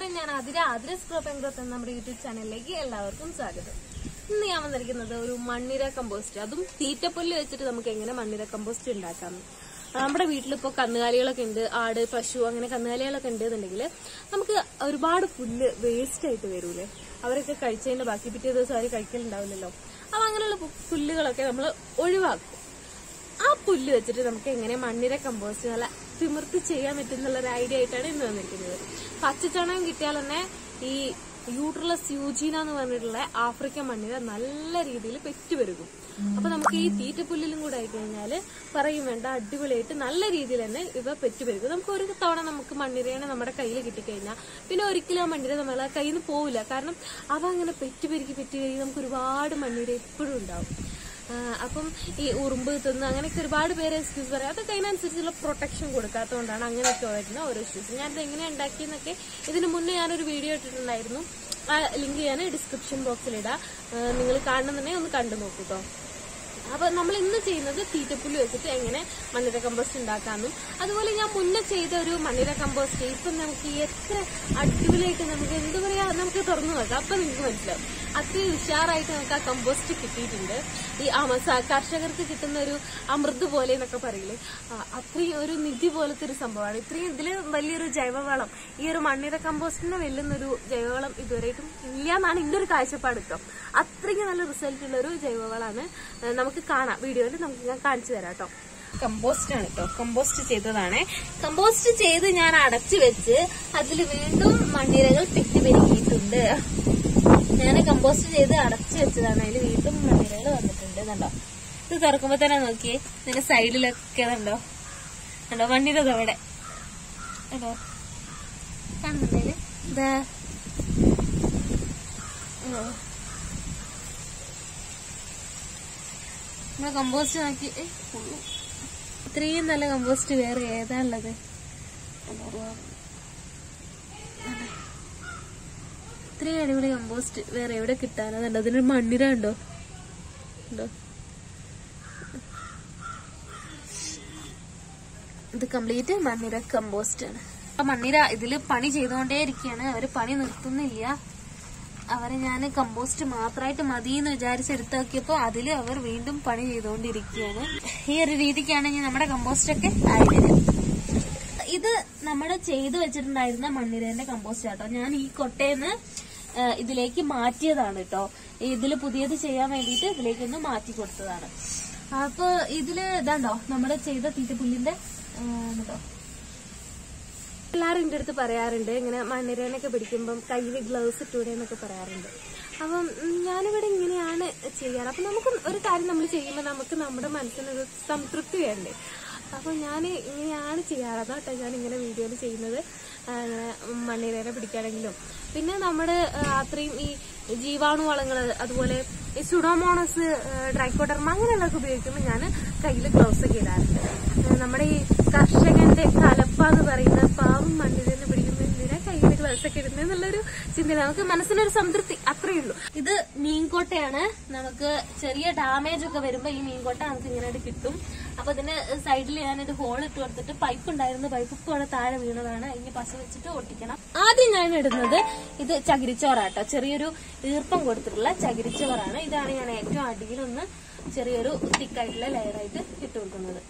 ഞാൻ അതിര ആതിരസ് ഗ്രോ പെങ്ക്രോത്ത് എന്ന നമ്മുടെ യൂട്യൂബ് ചാനലിലേക്ക് എല്ലാവർക്കും സ്വാഗതം ഇന്ന് ഞാൻ വന്നിരിക്കുന്നത് ഒരു മണ്ണിര കമ്പോസ്റ്റ് അതും തീറ്റപ്പുല്ല് വെച്ചിട്ട് നമുക്ക് എങ്ങനെ മണ്ണിര കമ്പോസ്റ്റ് ഉണ്ടാക്കാം നമ്മുടെ വീട്ടിലിപ്പോ കന്നുകാലികളൊക്കെ ഉണ്ട് ആട് പശു അങ്ങനെ കന്നുകാലികളൊക്കെ ഉണ്ട് എന്നുണ്ടെങ്കിൽ നമുക്ക് ഒരുപാട് പുല്ല് വേസ്റ്റ് ആയിട്ട് വരൂലേ അവരൊക്കെ കഴിച്ചതിന്റെ ബാക്കി പിറ്റേ ദിവസം അവർ കഴിക്കലുണ്ടാവില്ലല്ലോ അപ്പൊ അങ്ങനെയുള്ള പു- പുല്ലുകളൊക്കെ നമ്മൾ ഒഴിവാക്കും ആ പുല്ല് വെച്ചിട്ട് നമുക്ക് എങ്ങനെ മണ്ണിര കമ്പോസ്റ്റ് നല്ല തിമിർത്ത് ചെയ്യാൻ പറ്റുന്നുള്ള ഒരു ഐഡിയ ആയിട്ടാണ് ഇന്ന് വന്നിരിക്കുന്നത് പച്ചച്ചണകം കിട്ടിയാൽ തന്നെ ഈ യൂട്രലസ് യൂജീന എന്ന് പറഞ്ഞിട്ടുള്ള ആഫ്രിക്കൻ മണ്ണിര നല്ല രീതിയിൽ പെറ്റുപെരുകും അപ്പൊ നമുക്ക് ഈ തീറ്റപ്പുല്ലിലും കൂടെ ആയി കഴിഞ്ഞാൽ പറയും വേണ്ട അടിപൊളിയായിട്ട് നല്ല രീതിയിൽ തന്നെ ഇവ പെറ്റുപെരുകും നമുക്ക് ഒരു തവണ നമുക്ക് മണ്ണിരയാണ് നമ്മുടെ കയ്യിൽ കിട്ടിക്കഴിഞ്ഞാൽ പിന്നെ ഒരിക്കലും ആ മണ്ണിര നമ്മളെ കയ്യിൽ നിന്ന് പോവില്ല കാരണം അവ അങ്ങനെ പെറ്റുപെരുക്കി പെറ്റുപെരുകി നമുക്ക് ഒരുപാട് മണ്ണിര എപ്പോഴും ഉണ്ടാവും ആ, അപ്പം ഈ ഉറുമ്പ് തിന്ന് അങ്ങനെയൊക്കെ ഒരുപാട് പേര് എക്സ്ക്യൂസ് പറയാം അതൊക്കെ അതിനനുസരിച്ചുള്ള പ്രൊട്ടക്ഷൻ കൊടുക്കാത്തതുകൊണ്ടാണ് അങ്ങനെയൊക്കെ വരുന്ന ഓരോ ഇഷ്യൂസ് ഞാനിത് എങ്ങനെ ഉണ്ടാക്കിയെന്നൊക്കെ ഇതിന് മുന്നേ ഞാനൊരു വീഡിയോ ഇട്ടിട്ടുണ്ടായിരുന്നു ആ ലിങ്ക് ഞാൻ ഡിസ്ക്രിപ്ഷൻ ബോക്സിൽ ഇടാം നിങ്ങൾ കാണുന്നുണ്ടെങ്കിൽ ഒന്ന് കണ്ടു നോക്കൂ കേട്ടോ അപ്പൊ നമ്മൾ ഇന്ന് ചെയ്യുന്നത് തീറ്റപ്പുല്ല് വെച്ചിട്ട് എങ്ങനെ മണ്ണിര കമ്പോസ്റ്റ് ഉണ്ടാക്കാമെന്നും അതുപോലെ ഞാൻ മുന്നേ ചെയ്ത ഒരു മണ്ണിര കമ്പോസ്റ്റ് ഇപ്പം നമുക്ക് എത്ര അടിപൊളിയായിട്ട് നമുക്ക് എന്താ പറയാ നമുക്ക് തുറന്നു നോക്കാം അപ്പൊ നിങ്ങൾക്ക് മനസ്സിലാവും അത്രയും ഉഷാറായിട്ട് നമുക്ക് ആ കമ്പോസ്റ്റ് കിട്ടിയിട്ടുണ്ട് ഈ അമസ കർഷകർക്ക് കിട്ടുന്ന ഒരു അമൃത് പോലെ എന്നൊക്കെ പറയില്ലേ ആ, അത്രയും ഒരു നിധി പോലത്തെ ഒരു സംഭവമാണ് ഇത്രയും ഇതില് വലിയൊരു ജൈവവളം ഈ ഒരു മണ്ണിര കമ്പോസ്റ്റിനെ വെല്ലുന്നൊരു ജൈവവളം ഇതുവരെയായിട്ടും ഇല്ല എന്നാണ് എന്റെ ഒരു കാഴ്ചപ്പാട് കേട്ടോ അത്രയ്ക്ക് നല്ല റിസൾട്ട് ഉള്ള ഒരു ജൈവവളമാണ് ഏഹ് നമുക്ക് കാണാം വീഡിയോയിൽ നമുക്ക് ഞാൻ കാണിച്ചു തരാം കേട്ടോ കമ്പോസ്റ്റ് ആണ് കേട്ടോ കമ്പോസ്റ്റ് ചെയ്തതാണ് കമ്പോസ്റ്റ് ചെയ്ത് ഞാൻ അടച്ചു വെച്ച് അതിൽ വീണ്ടും മണ്ണിരകൾ പെറ്റുപെരുക്കിയിട്ടുണ്ട് ഞാൻ കമ്പോസ്റ്റ് ചെയ്ത് അടച്ചു വെച്ചതാണ് അതിൽ വീണ്ടും മണ്ണിരകൾ വന്നിട്ടുണ്ട് കണ്ടോ ഇത് തുറക്കുമ്പോ തന്നെ നോക്കിയേ ഇതിന്റെ സൈഡിലൊക്കെ കണ്ടോ കണ്ടോ മണ്ണിര ദാ ഇവിടെ കണ്ടോ കാണുന്നുണ്ടല്ലേ ഇതാ കണ്ടോ? നമ്മളെ കമ്പോസ്റ്റ് നോക്കി ഏയ്, ഉള്ളു. ഇത്രയും നല്ല കമ്പോസ്റ്റ് വേറെ ഏതാ ഉള്ളത് ഇത്രയും അടിപൊളി കമ്പോസ്റ്റ് വേറെ എവിടെ കിട്ടാനതുണ്ടോ അതിനൊരു മണ്ണിര ഉണ്ടോ ഉണ്ടോ ഇത് കംപ്ലീറ്റ് മണ്ണിര കമ്പോസ്റ്റ് ആണ് അപ്പൊ മണ്ണിര ഇതില് പണി ചെയ്തുകൊണ്ടേ ഇരിക്കുകയാണ് അവര് പണി നിർത്തുന്നില്ല അവരെ ഞാൻ കമ്പോസ്റ്റ് മാത്രമായിട്ട് മതി എന്ന് വിചാരിച്ചെടുത്ത് നോക്കിയപ്പോ അതില് അവർ വീണ്ടും പണി ചെയ്തുകൊണ്ടിരിക്കുകയാണ് ഈ ഒരു രീതിക്കാണെങ്കിൽ നമ്മുടെ കമ്പോസ്റ്റ് ഒക്കെ ആയി വരും ഇത് നമ്മുടെ ചെയ്തു വെച്ചിട്ടുണ്ടായിരുന്ന മണ്ണിരന്റെ കമ്പോസ്റ്റ് ആട്ടോ ഞാൻ ഈ കൊട്ടേന്ന് ആ, ഇതിലേക്ക് മാറ്റിയതാണ് കേട്ടോ ഇതില് പുതിയത് ചെയ്യാൻ വേണ്ടിയിട്ട് ഇതിലേക്കൊന്ന് മാറ്റി കൊടുത്തതാണ് അപ്പൊ ഇതില് ഇതാണ്ടോ നമ്മുടെ ചെയ്ത തീറ്റപ്പുല്ലിന്റെ ആ, ഇതുണ്ടോ എല്ലാവരും എൻ്റെ അടുത്ത് പറയാറുണ്ട് ഇങ്ങനെ മണ്ണിരേനൊക്കെ പിടിക്കുമ്പം കയ്യിൽ ഗ്ലൗസ് ഇട്ടൂടെ എന്നൊക്കെ പറയാറുണ്ട് അപ്പം ഉം, ഞാനിവിടെ ഇങ്ങനെയാണ് ചെയ്യാറ് അപ്പം നമുക്ക് ഒരു കാര്യം നമ്മൾ ചെയ്യുമ്പോൾ നമുക്ക് നമ്മുടെ മനസ്സിനൊരു സംതൃപ്തി വേണ്ടേ അപ്പോൾ ഞാൻ ഇങ്ങനെയാണ് ചെയ്യാറ് അതാട്ടോ ഞാൻ ഇങ്ങനെ വീഡിയോയിൽ ചെയ്യുന്നത് ആ, മണ്ണിരേനെ പിടിക്കുകയാണെങ്കിലും പിന്നെ നമ്മുടെ ആ, അത്രയും ഈ ജീവാണു വളങ്ങൾ അതുപോലെ ഈ സുഡോമോണസ് ഡ്രൈക്കോഡർമ അങ്ങനെയുള്ളതൊക്കെ ഉപയോഗിക്കുമ്പോൾ ഞാൻ കയ്യിൽ ഗ്ലൗസ് ഒക്കെ ഇടാറുണ്ട് ആ, നമ്മുടെ ഈ കർഷകന്റെ കലപ്പ എന്ന് പറയുന്ന പാവം മണ്ണിരനെ പിടിക്കുന്ന എന്തിനാ കയ്യിൽ ഗ്ലൗസ് ഒക്കെ ഇടുന്നത് എന്നുള്ളൊരു ചിന്ത നമുക്ക് മനസ്സിനൊരു സംതൃപ്തി അത്രയേ ഉള്ളൂ ഇത് മീൻകോട്ടയാണ് നമുക്ക് ചെറിയ ഡാമേജ് ഒക്കെ വരുമ്പോ ഈ മീൻകോട്ട നമുക്ക് ഇങ്ങനെ കിട്ടും അപ്പൊ ഇതിന് സൈഡിൽ ഞാനൊരു ഹോൾ ഇട്ട് കൊടുത്തിട്ട് പൈപ്പ് ഉണ്ടായിരുന്നു പൈപ്പ് ഇപ്പോൾ അവിടെ താഴെ വീണതാണ് ഇനി പശ വെച്ചിട്ട് ഒട്ടിക്കണം ആദ്യം ഞാൻ ഇടുന്നത് ഇത് ചകിരിച്ചോറാട്ടോ ചെറിയൊരു ഈർപ്പം കൊടുത്തിട്ടുള്ള ചകിരിച്ചോറാണ് ഇതാണ് ഞാൻ ഏറ്റവും അടിയിലൊന്ന് ചെറിയൊരു തിക്കായിട്ടുള്ള ലെയറായിട്ട് ഇട്ട് കൊടുക്കുന്നത്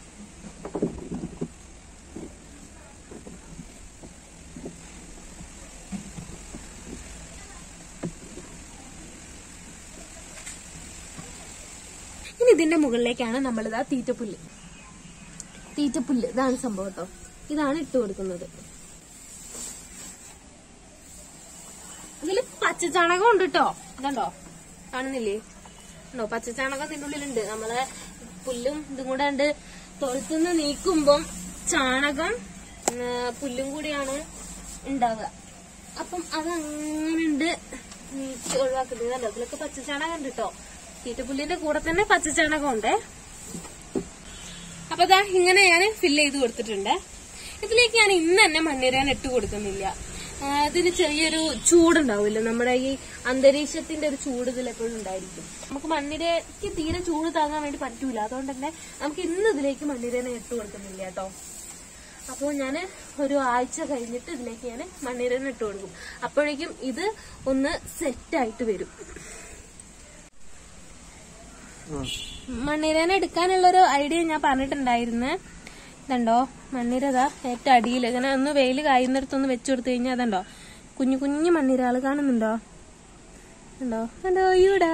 ഇനി ഇതിന്റെ മുകളിലേക്കാണ് നമ്മളിതാ തീറ്റപ്പുല്ല് തീറ്റപ്പുല്ല് ഇതാണ് സംഭവം കേട്ടോ ഇതാണ് ഇട്ട് കൊടുക്കുന്നത് ഇതില് പച്ചച്ചാണകം ഉണ്ട് കേട്ടോ ഇതുണ്ടോ കാണുന്നില്ലേ ഉണ്ടോ പച്ചച്ചാണകം ഇതിന്റെ ഉള്ളിലുണ്ട് നമ്മളെ പുല്ലും ഇതും കൂടെ ഉണ്ട് തൊഴുത്തുനിന്ന് നീക്കുമ്പം ചാണകം ഉം, പുല്ലും കൂടിയാണ് ഉണ്ടാവുക അപ്പം അതങ്ങനെ ഉണ്ട് നീക്കി ഒഴിവാക്കുന്നത് ഇതല്ലോ ഇതിലൊക്കെ പച്ചച്ചാണകം ഉണ്ട് കേട്ടോ തീറ്റപ്പുല്ലിന്റെ കൂടെ തന്നെ പച്ചച്ചാണകം ഉണ്ടേ അപ്പൊ ദാ ഇങ്ങനെ ഞാൻ ഫില്ല് ചെയ്ത് കൊടുത്തിട്ടുണ്ട് ഇതിലേക്ക് ഞാൻ ഇന്ന് തന്നെ മണ്ണിരാൻ ഇട്ട് കൊടുക്കുന്നില്ല ആ, ഇതിന് ചെറിയൊരു ചൂടുണ്ടാവില്ല നമ്മുടെ ഈ അന്തരീക്ഷത്തിന്റെ ഒരു ചൂട് ഇതിൽ എപ്പോഴും ഉണ്ടായിരിക്കും നമുക്ക് മണ്ണിരയ്ക്ക് തീരെ ചൂട് താങ്ങാൻ വേണ്ടി പറ്റൂല അതുകൊണ്ട് തന്നെ നമുക്ക് ഇന്ന് ഇതിലേക്ക് മണ്ണിരനെ ഇട്ട് കൊടുക്കുന്നില്ല കേട്ടോ അപ്പോൾ ഞാൻ ഒരു ആഴ്ച കഴിഞ്ഞിട്ട് ഇതിലേക്ക് ഞാൻ മണ്ണിരനെ ഇട്ട് കൊടുക്കും അപ്പോഴേക്കും ഇത് ഒന്ന് സെറ്റായിട്ട് വരും മണ്ണിരനെ എടുക്കാനുള്ളൊരു ഐഡിയ ഞാൻ പറഞ്ഞിട്ടുണ്ടായിരുന്നു ഇതുണ്ടോ മണ്ണിരതാ ഏറ്റവും അടിയിൽ ഇങ്ങനെ ഒന്ന് വെയിൽ കായുന്നിടത്തൊന്ന് വെച്ചു കൊടുത്തു കഴിഞ്ഞാൽ അതുണ്ടോ കുഞ്ഞു കുഞ്ഞു മണ്ണിരകൾ കാണുന്നുണ്ടോ ഉണ്ടോ കണ്ടോ ഇവിടെ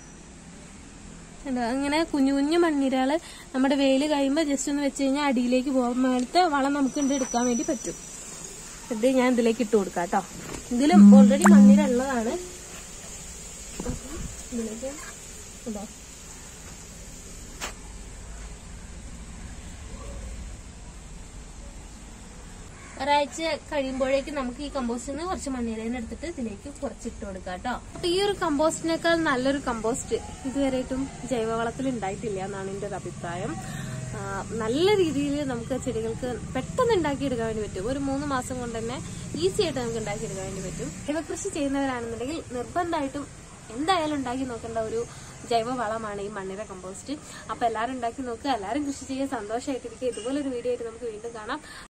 കണ്ടോ അങ്ങനെ കുഞ്ഞു കുഞ്ഞു മണ്ണിരകള് നമ്മുടെ വെയിൽ കഴിയുമ്പോൾ ജസ്റ്റ് ഒന്ന് വെച്ച് കഴിഞ്ഞാൽ അടിയിലേക്ക് പോകാൻ മേലത്തെ വളം നമുക്ക് ഉണ്ട് എടുക്കാൻ വേണ്ടി പറ്റും ഇത് ഞാൻ ഇതിലേക്ക് ഇട്ട് കൊടുക്കാം കേട്ടോ ഇതിലും ഓൾറെഡി മണ്ണിര ഉള്ളതാണ് അപ്പം ഇതിലേക്ക് ഉണ്ടോ ഒരാഴ്ച കഴിയുമ്പോഴേക്കും നമുക്ക് ഈ കമ്പോസ്റ്റിൽ നിന്ന് കുറച്ച് മണ്ണിരേനെ എടുത്തിട്ട് ഇതിലേക്ക് കുറച്ചിട്ട് കൊടുക്കാം കേട്ടോ അപ്പൊ ഈ ഒരു കമ്പോസ്റ്റിനേക്കാൾ നല്ലൊരു കമ്പോസ്റ്റ് ഇതുവരെയായിട്ടും ജൈവവളത്തിൽ ഉണ്ടായിട്ടില്ല എന്നാണ് എന്റെ ഒരു അഭിപ്രായം ആ, നല്ല രീതിയിൽ നമുക്ക് ചെടികൾക്ക് പെട്ടെന്ന് ഉണ്ടാക്കിയെടുക്കാൻ വേണ്ടി പറ്റും ഒരു മൂന്ന് മാസം കൊണ്ട് തന്നെ ഈസി ആയിട്ട് നമുക്ക് ഉണ്ടാക്കിയെടുക്കാൻ വേണ്ടി പറ്റും ജൈവകൃഷി ചെയ്യുന്നവരാണെന്നുണ്ടെങ്കിൽ നിർബന്ധമായിട്ടും എന്തായാലും ഉണ്ടാക്കി നോക്കേണ്ട ഒരു ജൈവ വളമാണ് ഈ മണ്ണിര കമ്പോസ്റ്റ് അപ്പൊ എല്ലാവരും ഉണ്ടാക്കി നോക്കുക എല്ലാവരും കൃഷി ചെയ്യുക സന്തോഷമായിട്ടിരിക്കുക ഇതുപോലൊരു വീഡിയോ ആയിട്ട് നമുക്ക് വീണ്ടും കാണാം